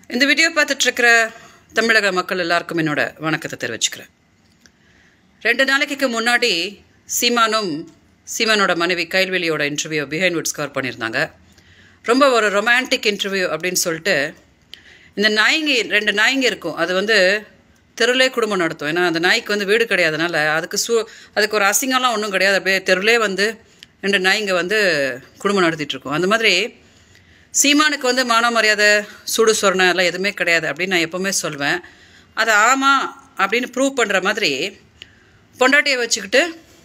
இந்த வீடியோ பார்த்துட்ருக்கிற தமிழக மக்கள் எல்லாருக்கும் என்னோட வணக்கத்தை தெரிவிச்சுக்கிறேன் ரெண்டு நாளைக்கு முன்னாடி சீமானும் சீமானோட மனைவி கைல்வெளியோட இன்டர்வியூ பிஹைண்ட் வுட்ஸ் கவர் பண்ணியிருந்தாங்க ரொம்ப ஒரு ரொமான்டிக் இன்டர்வியூ அப்படின்னு சொல்லிட்டு இந்த நாய்ங்க ரெண்டு நாய்ங்க இருக்கும் அது வந்து தெருவிலே குடும்பம் நடத்தும் ஏன்னா அந்த நாய்க்கு வந்து வீடு கிடையாதுனால அதுக்கு சூ அதுக்கு ஒரு அசிங்கம்லாம் ஒன்றும் கிடையாது அப்படியே தெருவிலே வந்து ரெண்டு நாய்ங்க வந்து குடும்பம் நடத்திட்டு இருக்கும் அந்த மாதிரி சீமானுக்கு வந்து மான மரியாதை சுடு சொரணை எல்லாம் எதுவுமே கிடையாது அப்படின்னு நான் எப்போவுமே சொல்வேன் அது ஆமாம் அப்படின்னு ப்ரூவ் பண்ணுற மாதிரி பொண்டாட்டியை வச்சுக்கிட்டு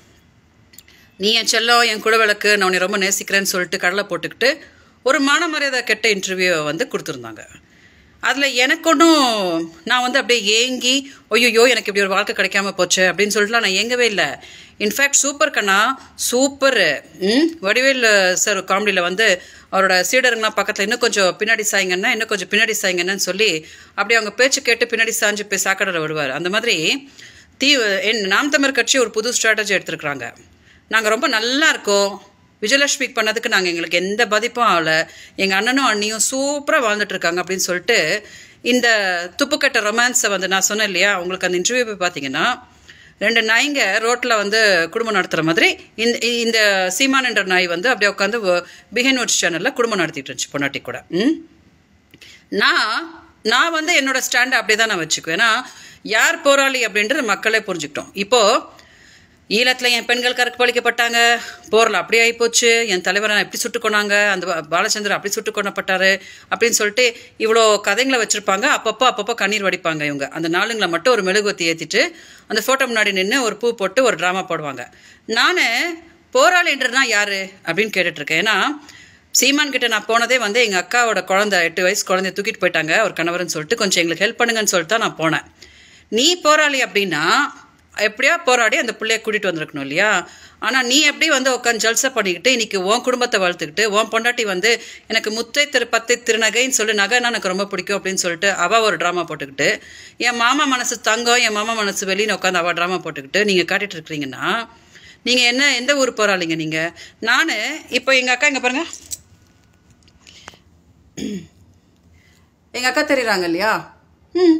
நீ என் செல்லம் என் குடவிளக்கு நான் உன்னை ரொம்ப நேசிக்கிறேன்னு சொல்லிட்டு கடலை போட்டுக்கிட்டு ஒரு மான மரியாதை கெட்ட இன்டர்வியூ வந்து கொடுத்துருந்தாங்க அதில் எனக்கு ஒன்றும் நான் வந்து அப்படியே ஏங்கி ஐயோ எனக்கு இப்படி ஒரு வாழ்க்கை கிடைக்காம போச்சு அப்படின்னு சொல்லிட்டுலாம் நான் ஏங்கவே இல்லை இன்ஃபேக்ட் சூப்பர் கண்ணா சூப்பர் ம் வடிவேல் சார் காமெடியில் வந்து அவரோட சீடருங்களாம் பக்கத்தில் இன்னும் கொஞ்சம் பின்னாடி சாய்ங்கன்னா இன்னும் கொஞ்சம் பின்னாடி சாய்ங்கன்னு சொல்லி அப்படி அவங்க பேச்சு கேட்டு பின்னாடி சாஞ்சு போய் சாக்கடையில் விடுவார் அந்த மாதிரி தீ என் நாம் தமிழ் கட்சி ஒரு புது ஸ்ட்ராட்டஜி எடுத்திருக்கிறாங்க நாங்கள் ரொம்ப நல்லா இருக்கோம் விஜயலட்சுமிக்கு பண்ணதுக்கு நாங்கள் எங்களுக்கு எந்த பாதிப்பும் ஆகலை எங்கள் அண்ணனும் அண்ணியும் சூப்பராக வாழ்ந்துட்டு இருக்காங்க அப்படின்னு சொல்லிட்டு இந்த துப்புக்கட்ட ரொமான்ஸை வந்து நான் சொன்னேன் இல்லையா உங்களுக்கு அந்த இன்டர்வியூ போய் பார்த்தீங்கன்னா ரெண்டு நாய்ங்க ரோட்டில் வந்து குடும்பம் நடத்துகிற மாதிரி இந்த இந்த சீமான் என்ற நாய் வந்து அப்படியே உட்காந்து பிஹைன் நோட்ஸ் சேனலில் குடும்பம் நடத்திட்டு இருந்துச்சு பொன்னாட்டி கூட ம் நான் நான் வந்து என்னோட ஸ்டாண்டை அப்படியே தான் நான் வச்சுக்குவேன் ஏன்னா யார் போராளி அப்படின்றது மக்களே புரிஞ்சுக்கிட்டோம் இப்போது ஈழத்தில் என் பெண்கள் கறக்கு பழிக்கப்பட்டாங்க போரில் அப்படி ஆகிப்போச்சு என் தலைவரை எப்படி சுட்டு கொண்டாங்க அந்த பா- பாலச்சந்திரன் அப்படி சுட்டு கொல்லப்பட்டாரு அப்படின்னு சொல்லிட்டு இவ்வளோ கதைங்களை வச்சுருப்பாங்க அப்பப்போ அப்பப்போ கண்ணீர் வடிப்பாங்க இவங்க அந்த நாளுங்களை மட்டும் ஒரு மெழுகுவத்தி ஏற்றிட்டு அந்த ஃபோட்டோ முன்னாடி நின்று ஒரு பூ போட்டு ஒரு ட்ராமா போடுவாங்க நான் போராளின்றதுனா யார் அப்படின்னு கேட்டுட்ருக்கேன் ஏன்னா சீமான் கிட்ட நான் போனதே வந்து எங்கள் அக்காவோட குழந்தை எட்டு வயசு குழந்தைய தூக்கிட்டு போயிட்டாங்க ஒரு கணவர்னு சொல்லிட்டு கொஞ்சம் எங்களுக்கு ஹெல்ப் பண்ணுங்கன்னு சொல்லிட்டு தான் நான் போனேன் நீ போராளி அப்படின்னா எப்படியா போராடி அந்த பிள்ளைய கூட்டிகிட்டு வந்திருக்கணும் இல்லையா ஆனால் நீ எப்படி வந்து உட்காந்து ஜல்சா பண்ணிக்கிட்டு இன்னைக்கு உன் குடும்பத்தை வளர்த்துக்கிட்டு உன் பொண்டாட்டி வந்து எனக்கு முத்தை திரு பத்தை திருநகைன்னு சொல்லி நகைன்னா எனக்கு ரொம்ப பிடிக்கும் அப்படின்னு சொல்லிட்டு அவள் ஒரு ட்ராமா போட்டுக்கிட்டு என் மாமா மனசு தங்கம் என் மாமா மனசு வெளியின்னு உட்காந்து அவள் ட்ராமா போட்டுக்கிட்டு நீங்கள் காட்டிட்டு இருக்கிறீங்கன்னா நீங்கள் என்ன எந்த ஊர் போராளிங்க நீங்கள் நான் இப்போ எங்கள் அக்கா இங்கே பாருங்கள் எங்கள் அக்கா தெரியுறாங்க இல்லையா ம்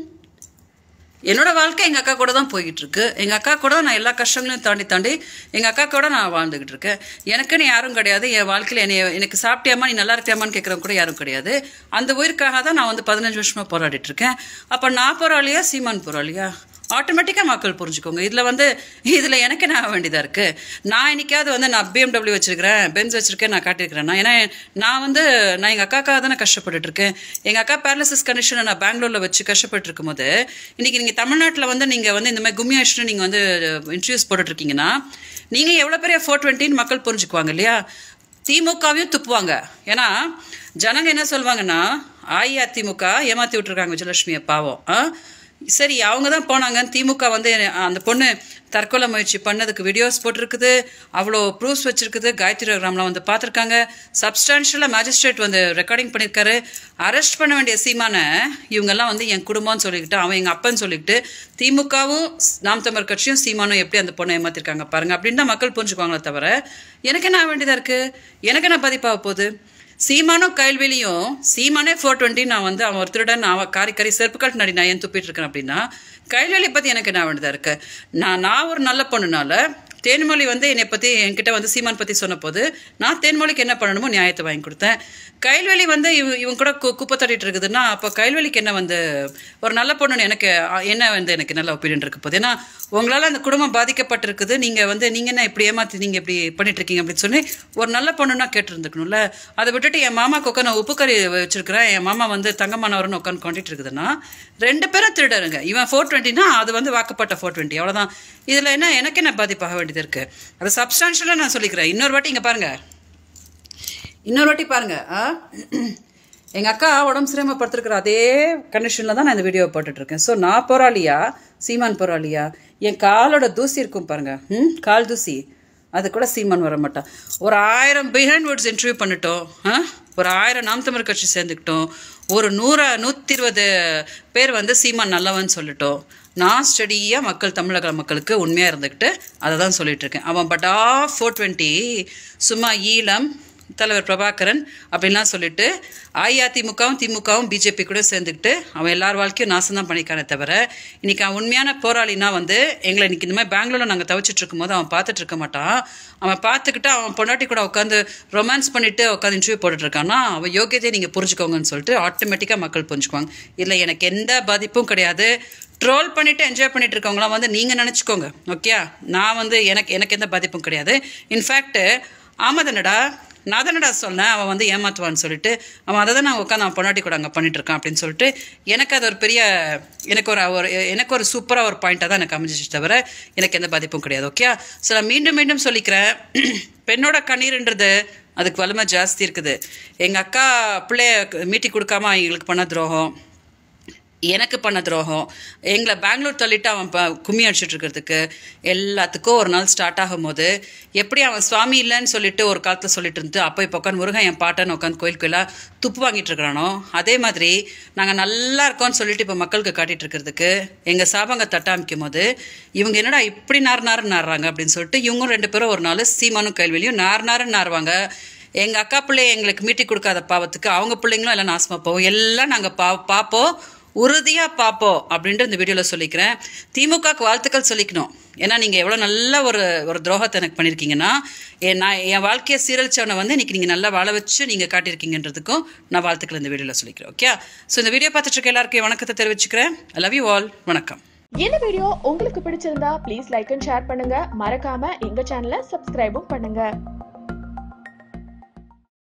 என்னோட வாழ்க்கை எங்கள் அக்கா கூட தான் போய்கிட்டு இருக்கு எங்கள் அக்கா கூட தான் நான் எல்லா கஷ்டங்களையும் தாண்டி தாண்டி எங்கள் அக்கா கூட நான் வாழ்ந்துகிட்டு இருக்கேன் எனக்குன்னு யாரும் கிடையாது என் வாழ்க்கையில் என்னை எனக்கு சாப்பிட்டியாமா நீ நல்லா இருக்கியாமான்னு கேட்குறவங்க கூட யாரும் கிடையாது அந்த உயிருக்காக தான் நான் வந்து பதினஞ்சு வருஷமாக போராடிட்டு இருக்கேன் அப்போ நான் போராளியா சீமான் போராளியா ஆட்டோமேட்டிக்காக மக்கள் புரிஞ்சுக்கோங்க இதில் வந்து இதில் எனக்கு என்ன ஆக வேண்டியதாக இருக்குது நான் இன்னைக்காவது வந்து நான் பிஎம்டபிள்யூ வச்சிருக்கிறேன் பென்ஸ் வச்சிருக்கேன் நான் காட்டியிருக்கிறேன் நான் ஏன்னா நான் வந்து நான் எங்கள் அக்காக்காக தானே கஷ்டப்பட்டுட்டு இருக்கேன் எங்கள் அக்கா பேரலிசிஸ் கண்டிஷனை நான் பெங்களூரில் வச்சு கஷ்டப்பட்டு இருக்கும்போது இன்னைக்கு நீங்கள் தமிழ்நாட்டில் வந்து நீங்கள் வந்து இந்த மாதிரி கும்மி ஆயிடுச்சுன்னு நீங்கள் வந்து இன்டர்வியூஸ் போட்டுட்ருக்கீங்கன்னா நீங்கள் எவ்வளோ பெரிய ஃபோர் டுவெண்ட்டின்னு மக்கள் புரிஞ்சுக்குவாங்க இல்லையா திமுகவையும் துப்புவாங்க ஏன்னா ஜனங்க என்ன சொல்லுவாங்கன்னா அஇஅதிமுக ஏமாத்தி விட்டுருக்காங்க விஜயலட்சுமியை பாவம் ஆ சரி அவங்க தான் போனாங்க திமுக வந்து அந்த பொண்ணு தற்கொலை முயற்சி பண்ணதுக்கு வீடியோஸ் போட்டிருக்குது அவ்வளோ ப்ரூஃப்ஸ் வச்சிருக்குது காயத்ரி ரகுராம்லாம் வந்து பார்த்துருக்காங்க சப்ஸ்டான்ஷியலாக மேஜிஸ்ட்ரேட் வந்து ரெக்கார்டிங் பண்ணியிருக்காரு அரெஸ்ட் பண்ண வேண்டிய சீமான இவங்கெல்லாம் வந்து என் குடும்பம்னு சொல்லிக்கிட்டு அவன் எங்கள் அப்பன்னு சொல்லிக்கிட்டு திமுகவும் நாம் தமிழ் கட்சியும் சீமானும் எப்படி அந்த பொண்ணை ஏமாத்திருக்காங்க பாருங்க அப்படின்னு தான் மக்கள் புரிஞ்சுக்குவாங்களே தவிர எனக்கு என்ன ஆக வேண்டியதாக இருக்குது எனக்கு என்ன பதிப்பாக போகுது சீமானும் கைல்வெளியும் சீமானே ஃபோர் டுவெண்ட்டி நான் வந்து அவன் ஒரு திருடன் நான் அவன் காரி கறி செருப்பு காட்டு நடி நான் ஏன் துப்பிட்டு இருக்கேன் அப்படின்னா கைல்வெளியை பற்றி எனக்கு என்ன வேண்டியதாக இருக்கு நான் நான் ஒரு நல்ல பொண்ணுனால தேன்மொழி வந்து என்னை பற்றி என்கிட்ட வந்து சீமான் பற்றி சொன்ன போது நான் தேன்மொழிக்கு என்ன பண்ணணுமோ நியாயத்தை வாங்கி கொடுத்தேன் கைல்வெளி வந்து இவ இவன் கூட கு குப்பை தட்டிட்டு இருக்குதுன்னா அப்போ கைல்வெளிக்கு என்ன வந்து ஒரு நல்ல பொண்ணுன்னு எனக்கு அ, என்ன வந்து எனக்கு நல்ல ஒப்பீனியன் இருக்க போகுது ஏன்னா உங்களால் அந்த குடும்பம் பாதிக்கப்பட்டிருக்குது நீங்கள் வந்து நீங்கள் என்ன இப்படி ஏமாற்றி நீங்கள் இப்படி பண்ணிட்டு இருக்கீங்க அப்படின்னு சொல்லி ஒரு நல்ல பொண்ணுன்னா கேட்டுருந்துக்கணும்ல அதை விட்டுட்டு என் மாமாக்கு உட்காந்து உப்பு கறி வச்சிருக்கிறேன் என் மாமா வந்து தங்கமானவர்னு உட்காந்து கொண்டுட்டு இருக்குதுன்னா ரெண்டு பேரும் திருடருங்க இவன் ஃபோர் டுவெண்ட்டினா அது வந்து வாக்கப்பட்ட ஃபோர் டுவெண்ட்டி அவ்வளோதான் இதில் என்ன எனக்கு என்ன பாதிப்பாக வேண்டியது இருக்குது அது சப்ஸ்டான்ஷியலாக நான் சொல்லிக்கிறேன் இன்னொரு வாட்டி இங்கே பாருங்கள் இன்னொரு வாட்டி பாருங்க ஆ எங்கள் அக்கா உடம்பு சரியாம படுத்திருக்கிற அதே கண்டிஷனில் தான் நான் இந்த வீடியோவை போட்டுட்ருக்கேன் ஸோ நான் போராளியா சீமான் போராளியா என் காலோட தூசி இருக்கும் பாருங்க ம் கால் தூசி அது கூட சீமான் வர மாட்டான் ஒரு ஆயிரம் பிஹைண்ட் வேர்ட்ஸ் இன்டர்வியூ பண்ணிட்டோம் ஆ ஒரு ஆயிரம் நாம் தமிழ் கட்சி சேர்ந்துக்கிட்டோம் ஒரு நூற நூற்றி இருபது பேர் வந்து சீமான் நல்லவன் சொல்லிட்டோம் நான் ஸ்டடியாக மக்கள் தமிழக மக்களுக்கு உண்மையாக இருந்துக்கிட்டு அதை தான் சொல்லிட்டு இருக்கேன் அவன் பட்டா ஃபோர் டுவெண்ட்டி சும்மா ஈழம் தலைவர் பிரபாகரன் அப்படின்லாம் சொல்லிட்டு அஇஅதிமுகவும் திமுகவும் பிஜேபி கூட சேர்ந்துக்கிட்டு அவன் எல்லார் வாழ்க்கையும் நாசம் தான் பண்ணிக்கானே தவிர இன்னைக்கு அவன் உண்மையான போராளினா வந்து எங்களை இன்னைக்கு இந்த மாதிரி பெங்களூரில் நாங்கள் தவிச்சிட்டு இருக்கும்போது அவன் பார்த்துட்டு இருக்க மாட்டான் அவன் பார்த்துக்கிட்டு அவன் பொண்டாட்டி கூட உட்காந்து ரொமான்ஸ் பண்ணிட்டு உட்காந்து இன்டர்வியூ போட்டுட்டு இருக்கான்னா அவன் யோகியதையை நீங்கள் புரிஞ்சுக்கோங்கன்னு சொல்லிட்டு ஆட்டோமேட்டிக்காக மக்கள் புரிஞ்சுக்குவாங்க இல்லை எனக்கு எந்த பாதிப்பும் கிடையாது ட்ரோல் பண்ணிட்டு என்ஜாய் பண்ணிட்டு இருக்கவங்களாம் வந்து நீங்கள் நினச்சிக்கோங்க ஓகே நான் வந்து எனக்கு எனக்கு எந்த பாதிப்பும் கிடையாது இன்ஃபேக்ட் ஆமாதனடா நான் தானடா சொன்னேன் அவன் வந்து ஏமாத்துவான்னு சொல்லிட்டு அவன் அதை தான் நான் உட்காந்து அவன் பொண்டாட்டி கூட அங்கே பண்ணிட்டு இருக்கான் அப்படின்னு சொல்லிட்டு எனக்கு அது ஒரு பெரிய எனக்கு ஒரு ஒரு எனக்கு ஒரு சூப்பராக ஒரு பாயிண்ட்டாக தான் எனக்கு அமைஞ்சிச்சு தவிர எனக்கு எந்த பாதிப்பும் கிடையாது ஓகே ஸோ நான் மீண்டும் மீண்டும் சொல்லிக்கிறேன் பெண்ணோட கண்ணீர்ன்றது அதுக்கு வலிமை ஜாஸ்தி இருக்குது எங்கள் அக்கா பிள்ளைய மீட்டி கொடுக்காம எங்களுக்கு பண்ண துரோகம் எனக்கு பண்ண துரோகம் எங்களை பெங்களூர் தள்ளிட்டு அவன் ப கும்மி அடிச்சிட்டு இருக்கிறதுக்கு எல்லாத்துக்கும் ஒரு நாள் ஸ்டார்ட் ஆகும்போது எப்படி அவன் சுவாமி இல்லைன்னு சொல்லிட்டு ஒரு காலத்தில் சொல்லிட்டு இருந்து அப்போ இப்போ உட்காந்து முருகன் என் பாட்டன் உட்காந்து கோயில் கோயிலாக துப்பு வாங்கிட்டு இருக்கிறானோ அதே மாதிரி நாங்கள் நல்லா இருக்கோம்னு சொல்லிட்டு இப்போ மக்களுக்கு காட்டிட்டு இருக்கிறதுக்கு எங்கள் சாபங்க தட்டாமிக்கும் போது இவங்க என்னடா இப்படி நார் நார் நாடுறாங்க அப்படின்னு சொல்லிட்டு இவங்க ரெண்டு பேரும் ஒரு நாள் சீமானும் கைல்வெளியும் நார் நாருன்னு நாருவாங்க எங்கள் அக்கா பிள்ளை எங்களுக்கு மீட்டி கொடுக்காத பாவத்துக்கு அவங்க பிள்ளைங்களும் எல்லாம் நாசமாக போவோம் எல்லாம் நாங்கள் பா பார்ப்போம் உறுதியாக பார்ப்போம் அப்படின்ட்டு இந்த வீடியோவில் சொல்லிக்கிறேன் திமுகக்கு வாழ்த்துக்கள் சொல்லிக்கணும் ஏன்னா நீங்கள் எவ்வளோ நல்ல ஒரு ஒரு துரோகத்தை எனக்கு பண்ணியிருக்கீங்கன்னா என் நான் என் வாழ்க்கையை சீரழிச்சவனை வந்து இன்னைக்கு நீங்கள் நல்லா வாழ வச்சு நீங்கள் காட்டியிருக்கீங்கன்றதுக்கும் நான் வாழ்த்துக்கள் இந்த வீடியோவில் சொல்லிக்கிறேன் ஓகே ஸோ இந்த வீடியோ பார்த்துட்டு இருக்க எல்லாருக்கும் என் வணக்கத்தை தெரிவிச்சுக்கிறேன் ஐ லவ் யூ ஆல் வணக்கம் இந்த வீடியோ உங்களுக்கு பிடிச்சிருந்தா ப்ளீஸ் லைக் அண்ட் ஷேர் பண்ணுங்க மறக்காம எங்க சேனலை சப்ஸ்கிரைபும் பண்ணுங்க